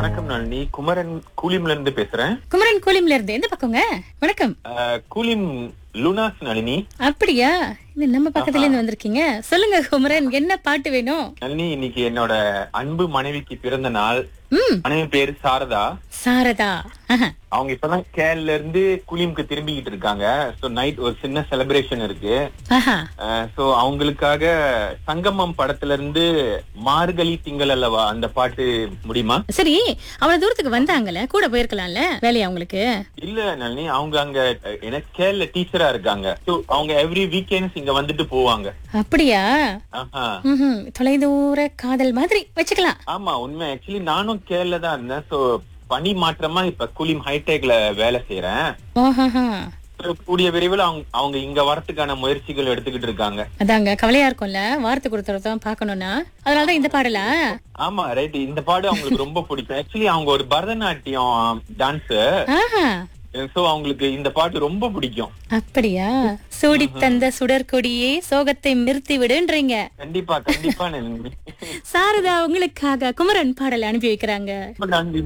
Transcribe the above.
வணக்கம் நளினி குமரன் கூலிம்ல இருந்து பேசுறேன் குமரன் கோலிம்ல இருந்து எந்த பக்கங்க வணக்கம் அஹ், கூலிம் லுனாஸ் நளினி அப்படியா இது நம்ம பக்கத்துல இருந்து வந்திருக்கீங்க சொல்லுங்க குமரன் என்ன பாட்டு வேணும் நளினி இன்னைக்கு என்னோட அன்பு மனைவிக்கு பிறந்த நாள் ம் மனைவி பேரு சாரதா சாரதா ஆஹா. அவங்க இப்பதான் கேரள இருந்து குலிம்க்கு திரும்பிக்கிட்டு இருக்காங்க சோ நைட் ஒரு சின்ன செலிப்ரேஷன் இருக்கு ஆஹா சோ அவங்களுக்காக சங்கமம் படத்துல இருந்து மார்கழி திங்கள் அல்லவா அந்த பாட்டு முடியுமா சரி அவ்வளவு தூரத்துக்கு வந்தாங்கல்ல கூட போயிருக்கலாம்ல வேலையா உங்களுக்கு இல்ல நளினி அவங்க அங்க அஹ், எனக்கு கேரள டீச்சரா இருக்காங்க சோ அவங்க எவ்ரி வீக்கெண்ட்ஸ் இங்க வந்துட்டு போவாங்க அப்படியா ஆஹா ம்ஹும். தொலைதூர காதல் மாதிரி வச்சுக்கலாம் ஆமா உண்மை ஆக்சுவலி நானும் கேரள தான் இருந்தேன் சோ பணி மாற்றமா இப்ப கூலிம் ஹைடெக்ல வேலை செய்யறேன் ஓஹாஹா. So, கூடிய விரைவில் அவங்க அவங்க இங்க வரத்துக்கான முயற்சிகள் எடுத்துக்கிட்டு இருக்காங்க அதாங்க கவலையா இருக்கும்ல வாரத்துக்கு ஒருத்தர் தான் பாக்கணும்னா அதனாலதான் இந்த பாடலா ஆமா ரைட் இந்த பாடு அவங்களுக்கு ரொம்ப பிடிக்கும் ஆக்சுவலி அவங்க ஒரு பரதநாட்டியம் டான்ஸ் ஆஹா சோ அவங்களுக்கு இந்த பாட்டு ரொம்ப பிடிக்கும் அப்படியா சூடி தந்த சுடற்கொடியே சோகத்தை நிறுத்தி விடுன்றீங்க கண்டிப்பா கண்டிப்பா நன்றி சாரதா உங்களுக்காக குமரன் பாடல் அனுப்பி வைக்கிறாங்க ரொம்ப நன்றி